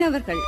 அவர்கள்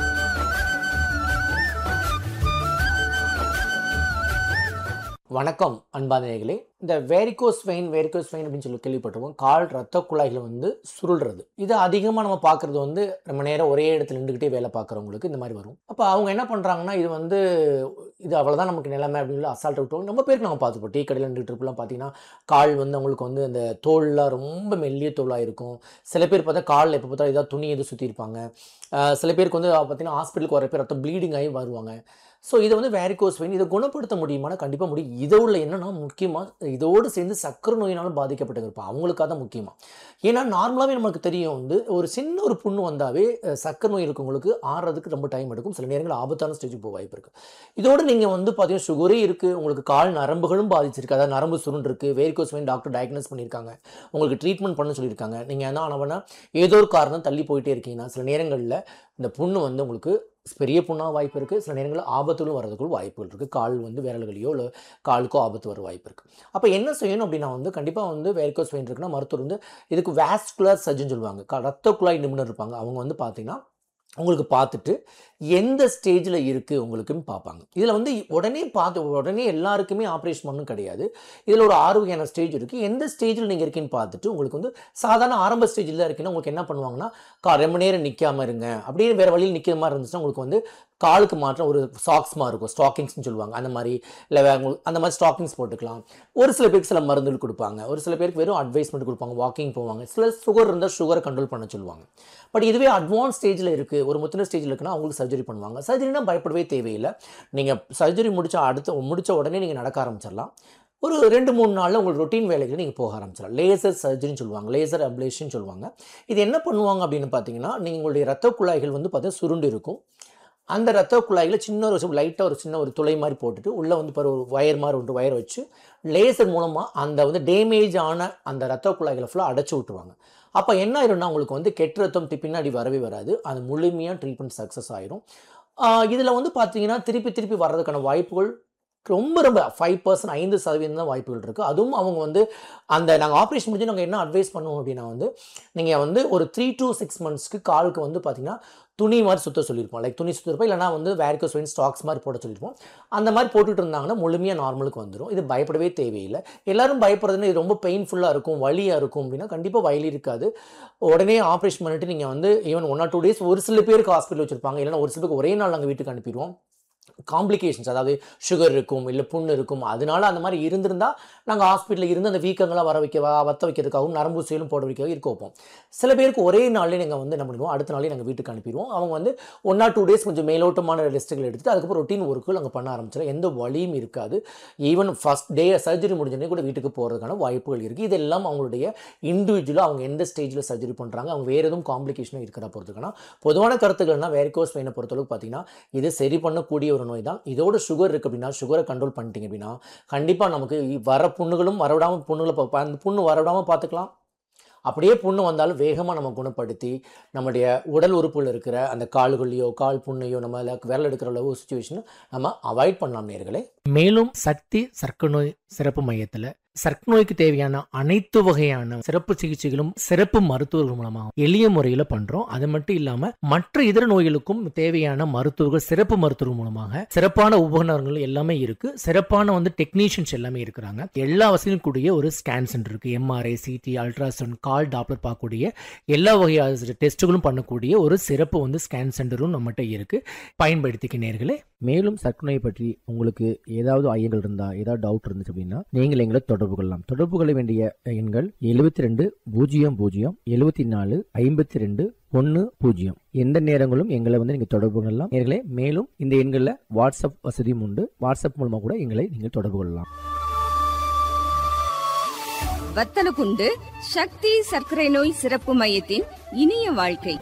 வணக்கம் அன்பாதனைகளே இந்த வேரிகோஸ் வெயின் வேரிகோஸ் வெயின் அப்படின்னு சொல்லி கேள்விப்பட்டிருக்கோம் கால் ரத்த குழாய்களை வந்து சுருள்றது இது அதிகமாக நம்ம பார்க்குறது வந்து ரொம்ப நேரம் ஒரே இடத்துல நின்றுக்கிட்டே வேலை பார்க்குறவங்களுக்கு இந்த மாதிரி வரும் அப்போ அவங்க என்ன பண்ணுறாங்கன்னா இது வந்து இது அவ்வளோதான் நமக்கு நிலைமை அப்படின்னு சொல்லி அசால்ட் விட்டுருவாங்க நம்ம பேருக்கு நம்ம பார்த்துப்போம் டீ கடையில் நின்றுட்டு இருப்பெல்லாம் பார்த்தீங்கன்னா கால் வந்து அவங்களுக்கு வந்து அந்த தோல்லாம் ரொம்ப மெல்லிய தோலாக இருக்கும் சில பேர் பார்த்தா காலில் எப்போ பார்த்தா ஏதாவது துணி எதுவும் சுற்றிருப்பாங்க சில பேருக்கு வந்து பார்த்தீங்கன்னா ஹாஸ்பிட்டலுக்கு வர பேர் ரத்தம் ப்ளீடிங் ஆகி வருவாங்க ஸோ இதை வந்து வேரிகோஸ் வெயின் இதை குணப்படுத்த முடியுமானா கண்டிப்பாக முடியும் இதோட என்னன்னா முக்கியமாக இதோடு சேர்ந்து சக்கரை நோயினாலும் பாதிக்கப்பட்டு இருப்போம் அவங்களுக்காக தான் முக்கியமாக ஏன்னா நார்மலாகவே நமக்கு தெரியும் வந்து ஒரு சின்ன ஒரு புண்ணு வந்தாவே அஹ், சக்கரை நோய் இருக்கவங்களுக்கு ஆறுறதுக்கு ரொம்ப டைம் எடுக்கும் சில நேரங்கள் ஆபத்தான ஸ்டேஜுக்கு போக வாய்ப்பு இருக்குது இதோடு நீங்கள் வந்து பார்த்தீங்கன்னா சுகரே இருக்குது உங்களுக்கு கால் நரம்புகளும் பாதிச்சிருக்கு அதாவது நரம்பு சுருண்டு இருக்குது வேரிகோஸ் வெயின் டாக்டர் டயக்னோஸ் பண்ணியிருக்காங்க உங்களுக்கு ட்ரீட்மெண்ட் பண்ண சொல்லியிருக்காங்க நீங்கள் என்ன ஆனவனா ஏதோ ஒரு காரணம் தள்ளி போயிட்டே இருக்கீங்கன்னா சில நேரங்களில் இந்த புண்ணு வந்து உங்களுக்கு பெரிய புண்ணாக வாய்ப்பு இருக்குது சில நேரங்களில் ஆபத்துகளும் வரதுக்குள்ள வாய்ப்புகள் இருக்குது கால் வந்து விரல்களையோ இல்லை காலுக்கோ ஆபத்து வர வாய்ப்பு இருக்குது அப்போ என்ன செய்யணும் அப்படின்னா வந்து கண்டிப்பாக வந்து வேர்க்கோஸ் வெயின் இருக்குன்னா மருத்துவர் வந்து இதுக்கு வேஸ்குலர் சர்ஜன் சொல்லுவாங்க க- ரத்த குழாய் நிபுணர் இருப்பாங்க அவங்க வந்து பார்த்தீங்கன்னா உங்களுக்கு பார்த்துட்டு எந்த ஸ்டேஜில் இருக்குது உங்களுக்குன்னு பார்ப்பாங்க இதில் வந்து உடனே பார்த்து உடனே எல்லாருக்குமே ஆப்ரேஷன் பண்ணணும் கிடையாது இதில் ஒரு ஆறு வகையான ஸ்டேஜ் இருக்குது எந்த ஸ்டேஜில் நீங்கள் இருக்கீங்கன்னு பார்த்துட்டு உங்களுக்கு வந்து சாதாரண ஆரம்ப ஸ்டேஜில் இருக்கீங்கன்னா உங்களுக்கு என்ன பண்ணுவாங்கன்னா கா ரொம்ப நேரம் நிற்காம இருங்க அப்படியே வேறு வழியில் நிற்கிற மாதிரி இருந்துச்சுன்னா உங்களுக்கு வந்து காலுக்கு மாற்றம் ஒரு சாக்ஸ் மாதிரி இருக்கும் ஸ்டாக்கிங்ஸ்னு சொல்லுவாங்க அந்த மாதிரி இல்லை வேற உங்களுக்கு அந்த மாதிரி ஸ்டாக்கிங்ஸ் போட்டுக்கலாம் ஒரு சில பேருக்கு சில மருந்துகள் கொடுப்பாங்க ஒரு சில பேருக்கு வெறும் அட்வைஸ் மட்டும் கொடுப்பாங்க வாக்கிங் போவாங்க சில சுகர் இருந்தால் சுகரை கண்ட்ரோல் பண்ண சொல்லுவாங்க பட் இதுவே அட்வான்ஸ் ஸ்டேஜில் இருக்குது ஒரு முத்தின ஸ்டேஜில் இருக்குன்னா அவங்களுக்கு சர்ஜரி பண்ணுவாங்க சர்ஜரினா பயப்படவே தேவையில்லை நீங்கள் சர்ஜரி முடிச்ச அடுத்த முடிச்ச உடனே நீங்கள் நடக்க ஆரம்பிச்சிடலாம் ஒரு ரெண்டு மூணு நாளில் உங்களுக்கு ரொட்டீன் வேலைக்கு நீங்கள் போக ஆரம்பிச்சிடலாம் லேசர் சர்ஜரின்னு சொல்லுவாங்க லேசர் அப்ளேஷன் சொல்லுவாங்க இது என்ன பண்ணுவாங்க அப்படின்னு பார்த்தீங்கன்னா நீங்கள் உங்களுடைய ரத்த குழாய்கள் வந்து பார்த்தீங்கன்னா சுருண்டு இருக்கும் அந்த ரத்த குழாயில் சின்ன ஒரு லைட்டாக ஒரு சின்ன ஒரு துளை மாதிரி போட்டுட்டு உள்ளே வந்து பாரு ஒரு ஒயர் மாதிரி ஒன்று ஒயர் வச்சு லேசர் மூலமாக அந்த வந்து டேமேஜ் ஆன அந்த ரத்த குழாய்களை ஃபுல்லாக அடைச்சி விட்டுருவாங்க அப்போ என்ன ஆயிரும்னா உங்களுக்கு வந்து கெட்ட ரத்தம் தி- பின்னாடி வரவே வராது அது முழுமையாக ட்ரீட்மெண்ட் சக்ஸஸ் ஆயிரும் இதில் வந்து பார்த்தீங்கன்னா திருப்பி திருப்பி வர்றதுக்கான வாய்ப்புகள் ரொம்ப ரொம்ப ஃபைவ் பர்சன்ட் ஐந்து சதவீதம் தான் வாய்ப்புகள் இருக்குது அதுவும் அவங்க வந்து அந்த நாங்கள் ஆப்ரேஷன் முடிஞ்சு நாங்கள் என்ன அட்வைஸ் பண்ணுவோம் அப்படின்னா வந்து நீங்கள் வந்து ஒரு த்ரீ to சிக்ஸ் மந்த்ஸ்க்கு காலுக்கு வந்து பார்த்தீங்கன்னா துணி மாதிரி சுத்த சொல்லியிருப்போம் லைக் துணி சுற்றிருப்போம் இல்லைனா வந்து வேரிகோஸ் வெயின் ஸ்டாக்ஸ் மாதிரி போட சொல்லியிருப்போம் அந்த மாதிரி போட்டுட்டு இருந்தாங்கன்னா முழுமையாக நார்மலுக்கு வந்துடும் இது பயப்படவே தேவையில்லை எல்லாரும் பயப்படுறதுன்னு இது ரொம்ப பெயின்ஃபுல்லாக இருக்கும் வலியாக இருக்கும் அப்படின்னா கண்டிப்பாக வலி இருக்காது உடனே ஆப்ரேஷன் பண்ணிட்டு நீங்கள் வந்து even one or two days ஒரு சில பேருக்கு ஹாஸ்பிட்டல் வச்சிருப்பாங்க இல்லைன்னா ஒரு சில பேருக்கு ஒரே நாள் நாங்கள் வீட்டுக்கு அனுப்பிடுவோம் காம்ப்ளிகேஷன்ஸ் அதாவது சுகர் இருக்கும் இல்லை புண்ணு இருக்கும் அதனால அந்த மாதிரி இருந்திருந்தால் நாங்கள் ஹாஸ்பிட்டலில் இருந்து அந்த வீக்கங்களாக வர வைக்கவா வத்த வைக்கிறதுக்காகவும் நரம்பு ஊசிகளும் போட வைக்கவா இருக்க வைப்போம் சில பேருக்கு ஒரே நாள்லேயே நாங்கள் வந்து என்ன பண்ணுவோம் அடுத்த நாளே நாங்கள் வீட்டுக்கு அனுப்பிடுவோம் அவங்க வந்து ஒன் ஆர் டூ டேஸ் கொஞ்சம் மேலோட்டமான ரெஸ்ட்டுகள் எடுத்துட்டு அதுக்கப்புறம் ரொட்டீன் ஒர்க்கு நாங்கள் பண்ண ஆரம்பிச்சிடும் எந்த வலியும் இருக்காது ஈவன் ஃபஸ்ட் டே சர்ஜரி முடிஞ்சோடனே கூட வீட்டுக்கு போகிறதுக்கான வாய்ப்புகள் இருக்குது இதெல்லாம் அவங்களுடைய இண்டிவிஜுவலாக அவங்க எந்த ஸ்டேஜில் சர்ஜரி பண்ணுறாங்க அவங்க வேறு எதுவும் காம்ப்ளிகேஷனும் இருக்கிற பொறுத்துக்கான பொதுவான கருத்துக்கள்னா வேரிகோஸ் வெயினை பொறுத்தளவுக்கு பார்த்தீங்கன்னா இது சரி பண்ணக்கூடிய ஒரு நோய் தான் இதோட சுகர் இருக்குது அப்படின்னா சுகரை கண்ட்ரோல் பண்ணிட்டீங்க அப்படின்னா கண்டிப்பாக நமக்கு வர புண்ணுகளும் வரவிடாமல் புண்ணுகளை பா- அந்த புண்ணு வரவிடாமல் பார்த்துக்கலாம் அப்படியே புண்ணு வந்தாலும் வேகமாக நம்ம குணப்படுத்தி நம்முடைய உடல் உறுப்புல இருக்கிற அந்த கால்களையோ கால் புண்ணையோ நம்ம அதுல விரல் எடுக்கிற அளவு சுச்சுவேஷனை நம்ம அவாய்ட் பண்ணலாம் நேர்களே மேலும் சக்தி சர்க்கரை நோய் சிறப்பு மையத்தில் சர்க்கரை நோய்க்கு தேவையான அனைத்து வகையான சிறப்பு சிகிச்சைகளும் சிறப்பு மருத்துவர்கள் மூலமாக எளிய முறையில் பண்றோம் அது மட்டும் இல்லாம மற்ற இதர நோய்களுக்கும் தேவையான மருத்துவர்கள் சிறப்பு மருத்துவர்கள் மூலமாக சிறப்பான உபகரணங்கள் எல்லாமே இருக்கு சிறப்பான வந்து டெக்னீஷியன்ஸ் எல்லாமே இருக்கிறாங்க எல்லா வசதியும் கூடிய ஒரு ஸ்கேன் சென்டர் இருக்கு எம்ஆர்ஐ சிடி அல்ட்ராசவுண்ட் கால் டாப்லர் பார்க்கக்கூடிய எல்லா வகையான டெஸ்ட்டுகளும் பண்ணக்கூடிய ஒரு சிறப்பு வந்து ஸ்கேன் சென்டரும் நம்மகிட்ட இருக்கு பயன்படுத்திக்க நேர்களே மேலும் சர்க்கரை நோய் பற்றி உங்களுக்கு ஏதாவது ஐயங்கள் இருந்தா ஏதாவது டவுட் இருந்துச்சு அப்படின்னா நீங்கள் எங்களை தொடர்பு கொள்ளலாம் தொடர்பு கொள்ள வேண்டிய எண்கள் எழுபத்தி ரெண்டு பூஜ்ஜியம் பூஜ்ஜியம் எழுபத்தி நாலு ஐம்பத்தி ரெண்டு ஒன்று பூஜ்ஜியம் எந்த நேரங்களும் எங்களை வந்து நீங்கள் தொடர்பு கொள்ளலாம் நேர்களே மேலும் இந்த எண்களில் வாட்ஸ்அப் வசதியும் உண்டு வாட்ஸ்அப் மூலமாக கூட எங்களை நீங்கள் தொடர்பு கொள்ளலாம் வத்தலகுண்டு சக்தி சர்க்கரை நோய் சிறப்பு மையத்தின் இனிய வாழ்க்கை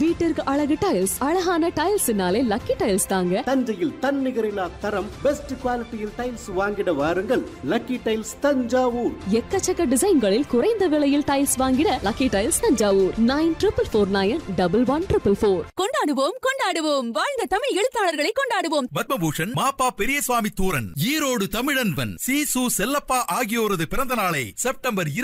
வீட்டிற்கு அழகு டைல்ஸ் அழகான டைல்ஸ்னாலே லக்கி டைல்ஸ் தாங்க தஞ்சையில் தன்னிகரில்லா தரம் பெஸ்ட் குவாலிட்டியில் டைல்ஸ் வாங்கிட வாருங்கள் லக்கி டைல்ஸ் தஞ்சாவூர் எக்கச்சக்க டிசைன்களில் குறைந்த விலையில் டைல்ஸ் வாங்கிட lucky tiles Thanjavur nine triple four nine double one triple four கொண்டாடுவோம் கொண்டாடுவோம் வாழ்ந்த தமிழ் எழுத்தாளர்களை கொண்டாடுவோம் பத்மபூஷன் மாப்பா பெரியசுவாமி தூரன் ஈரோடு தமிழன்பன் சி சு செல்லப்பா ஆகியோரது பிறந்த நாளை செப்டம்பர்